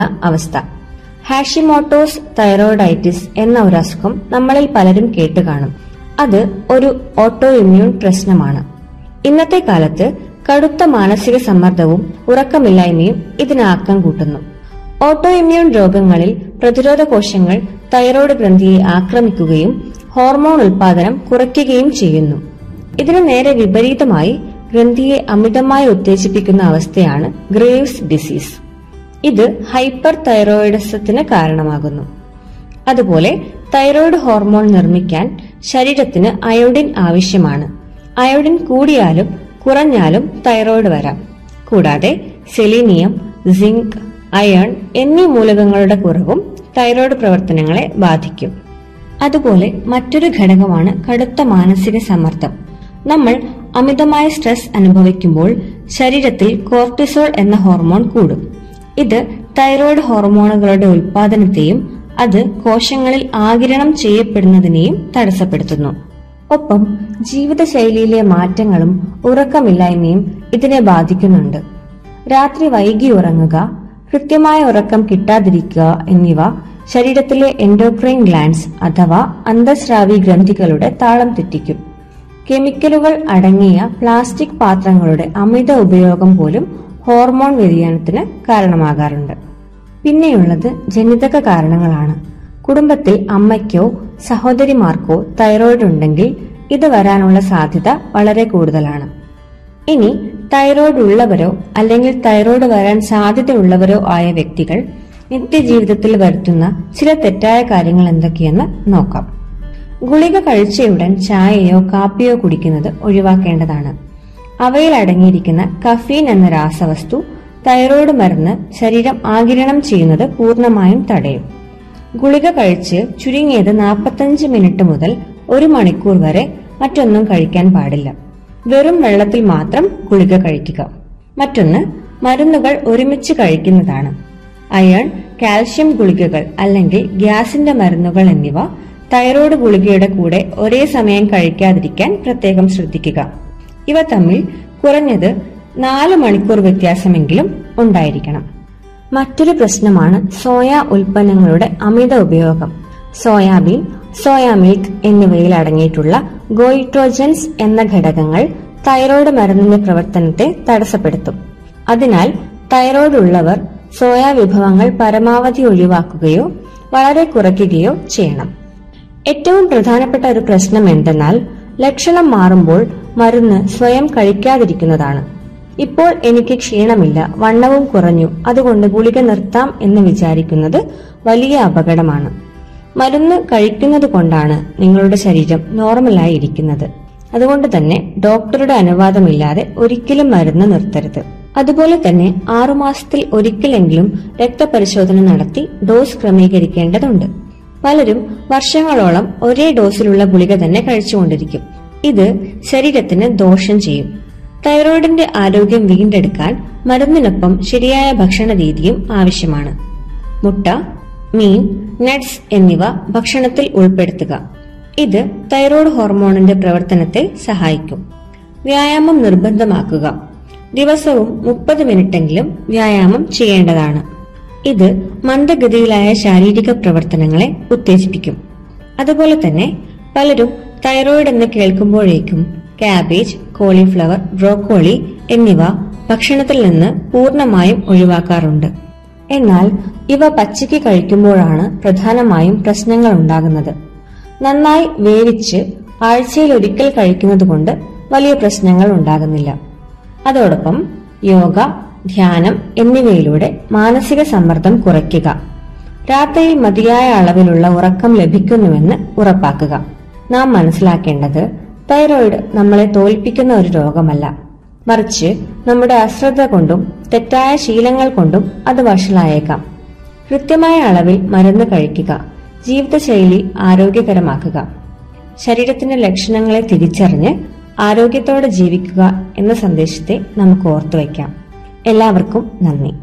അവസ്ഥ Hashimoto's thyroiditis എന്ന ഒരു അസുഖം നമ്മളിൽ പലരും കേട്ടു കാണും അത് ഒരു ഓട്ടോ ഇമ്മ്യൂൺ പ്രശ്നമാണ് ഇന്നത്തെ കാലത്ത് കടുത്ത മാനസിക സമ്മർദ്ദവും ഉറക്കമില്ലായ്മയും ഇതിന് ആക്കം കൂട്ടുന്നു ഓട്ടോ ഇമ്മ്യൂൺ രോഗങ്ങളിൽ പ്രതിരോധ കോശങ്ങൾ തൈറോയ്ഡ് ഗ്രന്ഥിയെ ആക്രമിക്കുകയും ഹോർമോൺ ഉൽപാദനം കുറയ്ക്കുകയും ചെയ്യുന്നു ഇതിന് നേരെ വിപരീതമായി ഗ്രന്ഥിയെ അമിതമായി ഉത്തേജിപ്പിക്കുന്ന അവസ്ഥയാണ് ഗ്രേവ്സ് ഡിസീസ് ഇത് ഹൈപ്പർ തൈറോയിഡിസത്തിന് കാരണമാകുന്നു അതുപോലെ തൈറോയ്ഡ് ഹോർമോൺ നിർമ്മിക്കാൻ ശരീരത്തിന് അയോഡിൻ ആവശ്യമാണ് അയോഡിൻ കൂടിയാലും കുറഞ്ഞാലും തൈറോയ്ഡ് വരാം കൂടാതെ സെലീനിയം സിങ്ക് അയൺ എന്നീ മൂലകങ്ങളുടെ കുറവും തൈറോയ്ഡ് പ്രവർത്തനങ്ങളെ ബാധിക്കും അതുപോലെ മറ്റൊരു ഘടകമാണ് കടുത്ത മാനസിക സമ്മർദ്ദം നമ്മൾ അമിതമായ സ്ട്രെസ് അനുഭവിക്കുമ്പോൾ ശരീരത്തിൽ കോർട്ടിസോൾ എന്ന ഹോർമോൺ കൂടും ഇത് തൈറോയ്ഡ് ഹോർമോണുകളുടെ ഉൽപാദനത്തെയും അത് കോശങ്ങളിൽ ആകിരണം ചെയ്യപ്പെടുന്നതിനെയും തടസ്സപ്പെടുത്തുന്നു ഒപ്പം ജീവിതശൈലിയിലെ മാറ്റങ്ങളും ഉറക്കമില്ലായ്മയും ഇതിനെ ബാധിക്കുന്നുണ്ട് രാത്രി വൈകി ഉറങ്ങുക കൃത്യമായ ഉറക്കം കിട്ടാതിരിക്കുക എന്നിവ ശരീരത്തിലെ എൻഡോക്രൈൻ ഗ്ലാൻഡ്സ് അഥവാ അന്തസ്രാവി ഗ്രന്ഥികളുടെ താളം തെറ്റിക്കും കെമിക്കലുകൾ അടങ്ങിയ പ്ലാസ്റ്റിക് പാത്രങ്ങളുടെ അമിത ഉപയോഗം പോലും ഹോർമോൺ വ്യതിയാനത്തിന് കാരണമാകാറുണ്ട് പിന്നെയുള്ളത് ജനിതക കാരണങ്ങളാണ് കുടുംബത്തിൽ അമ്മയ്ക്കോ സഹോദരിമാർക്കോ തൈറോയിഡ് ഉണ്ടെങ്കിൽ ഇത് വരാനുള്ള സാധ്യത വളരെ കൂടുതലാണ് ഇനി തൈറോയ്ഡ് ഉള്ളവരോ അല്ലെങ്കിൽ തൈറോയ്ഡ് വരാൻ സാധ്യതയുള്ളവരോ ആയ വ്യക്തികൾ നിത്യജീവിതത്തിൽ വരുത്തുന്ന ചില തെറ്റായ കാര്യങ്ങൾ എന്തൊക്കെയെന്ന് നോക്കാം ഗുളിക കഴിച്ചയുടൻ ചായയോ കാപ്പിയോ കുടിക്കുന്നത് ഒഴിവാക്കേണ്ടതാണ് അവയിൽ അടങ്ങിയിരിക്കുന്ന കഫീൻ എന്ന രാസവസ്തു തൈറോയ്ഡ് മരുന്ന് ശരീരം ആകിരണം ചെയ്യുന്നത് പൂർണ്ണമായും തടയും ഗുളിക കഴിച്ച് ചുരുങ്ങിയത് നാൽപ്പത്തഞ്ച് മിനിറ്റ് മുതൽ ഒരു മണിക്കൂർ വരെ മറ്റൊന്നും കഴിക്കാൻ പാടില്ല വെറും വെള്ളത്തിൽ മാത്രം ഗുളിക കഴിക്കുക മറ്റൊന്ന് മരുന്നുകൾ ഒരുമിച്ച് കഴിക്കുന്നതാണ് അയൺ കാൽഷ്യം ഗുളികകൾ അല്ലെങ്കിൽ ഗ്യാസിന്റെ മരുന്നുകൾ എന്നിവ തൈറോയ്ഡ് ഗുളികയുടെ കൂടെ ഒരേ സമയം കഴിക്കാതിരിക്കാൻ പ്രത്യേകം ശ്രദ്ധിക്കുക ഇവ തമ്മിൽ കുറഞ്ഞത് നാല് മണിക്കൂർ വ്യത്യാസമെങ്കിലും ഉണ്ടായിരിക്കണം മറ്റൊരു പ്രശ്നമാണ് സോയ ഉൽപ്പന്നങ്ങളുടെ അമിത ഉപയോഗം സോയാബീൻ സോയാ മിൽക്ക് എന്നിവയിൽ അടങ്ങിയിട്ടുള്ള ഗോയിട്രോജൻസ് എന്ന ഘടകങ്ങൾ തൈറോയ്ഡ് മരുന്നിന്റെ പ്രവർത്തനത്തെ തടസ്സപ്പെടുത്തും അതിനാൽ തൈറോയ്ഡ് ഉള്ളവർ സോയാ വിഭവങ്ങൾ പരമാവധി ഒഴിവാക്കുകയോ വളരെ കുറയ്ക്കുകയോ ചെയ്യണം ഏറ്റവും പ്രധാനപ്പെട്ട ഒരു പ്രശ്നം എന്തെന്നാൽ ലക്ഷണം മാറുമ്പോൾ മരുന്ന് സ്വയം കഴിക്കാതിരിക്കുന്നതാണ് ഇപ്പോൾ എനിക്ക് ക്ഷീണമില്ല വണ്ണവും കുറഞ്ഞു അതുകൊണ്ട് ഗുളിക നിർത്താം എന്ന് വിചാരിക്കുന്നത് വലിയ അപകടമാണ് മരുന്ന് കഴിക്കുന്നത് കൊണ്ടാണ് നിങ്ങളുടെ ശരീരം നോർമലായി ഇരിക്കുന്നത് അതുകൊണ്ട് തന്നെ ഡോക്ടറുടെ അനുവാദമില്ലാതെ ഒരിക്കലും മരുന്ന് നിർത്തരുത് അതുപോലെ തന്നെ ആറുമാസത്തിൽ ഒരിക്കലെങ്കിലും രക്തപരിശോധന നടത്തി ഡോസ് ക്രമീകരിക്കേണ്ടതുണ്ട് പലരും വർഷങ്ങളോളം ഒരേ ഡോസിലുള്ള ഗുളിക തന്നെ കഴിച്ചുകൊണ്ടിരിക്കും ഇത് ശരീരത്തിന് ദോഷം ചെയ്യും തൈറോയിഡിന്റെ ആരോഗ്യം വീണ്ടെടുക്കാൻ മരുന്നിനൊപ്പം ശരിയായ ഭക്ഷണ രീതിയും ആവശ്യമാണ് മുട്ട മീൻ നട്ട്സ് എന്നിവ ഭക്ഷണത്തിൽ ഉൾപ്പെടുത്തുക ഇത് തൈറോയ്ഡ് ഹോർമോണിന്റെ പ്രവർത്തനത്തെ സഹായിക്കും വ്യായാമം നിർബന്ധമാക്കുക ദിവസവും മുപ്പത് മിനിറ്റെങ്കിലും വ്യായാമം ചെയ്യേണ്ടതാണ് ഇത് മന്ദഗതിയിലായ ശാരീരിക പ്രവർത്തനങ്ങളെ ഉത്തേജിപ്പിക്കും അതുപോലെ തന്നെ പലരും തൈറോയിഡ് എന്ന് കേൾക്കുമ്പോഴേക്കും കാബേജ് കോളിഫ്ലവർ ബ്രോക്കോളി എന്നിവ ഭക്ഷണത്തിൽ നിന്ന് പൂർണ്ണമായും ഒഴിവാക്കാറുണ്ട് എന്നാൽ ഇവ പച്ചയ്ക്ക് കഴിക്കുമ്പോഴാണ് പ്രധാനമായും പ്രശ്നങ്ങൾ ഉണ്ടാകുന്നത് നന്നായി വേവിച്ച് ആഴ്ചയിൽ ഒരിക്കൽ കഴിക്കുന്നത് കൊണ്ട് വലിയ പ്രശ്നങ്ങൾ ഉണ്ടാകുന്നില്ല അതോടൊപ്പം യോഗ ധ്യാനം എന്നിവയിലൂടെ മാനസിക സമ്മർദ്ദം കുറയ്ക്കുക രാത്രിയിൽ മതിയായ അളവിലുള്ള ഉറക്കം ലഭിക്കുന്നുവെന്ന് ഉറപ്പാക്കുക നാം മനസ്സിലാക്കേണ്ടത് തൈറോയിഡ് നമ്മളെ തോൽപ്പിക്കുന്ന ഒരു രോഗമല്ല മറിച്ച് നമ്മുടെ അശ്രദ്ധ കൊണ്ടും തെറ്റായ ശീലങ്ങൾ കൊണ്ടും അത് വഷളായേക്കാം കൃത്യമായ അളവിൽ മരുന്ന് കഴിക്കുക ജീവിതശൈലി ആരോഗ്യകരമാക്കുക ശരീരത്തിന്റെ ലക്ഷണങ്ങളെ തിരിച്ചറിഞ്ഞ് ആരോഗ്യത്തോടെ ജീവിക്കുക എന്ന സന്ദേശത്തെ നമുക്ക് ഓർത്തുവയ്ക്കാം എല്ലാവർക്കും നന്ദി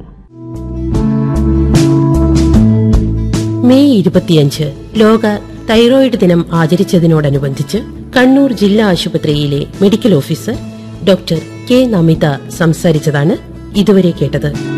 മെയ് ഇരുപത്തിയഞ്ച് ലോക തൈറോയിഡ് ദിനം ആചരിച്ചതിനോടനുബന്ധിച്ച് കണ്ണൂർ ജില്ലാ ആശുപത്രിയിലെ medical officer doctor K Namitha സംസാരിച്ചതാണ് ഇതുവരെ കേട്ടത്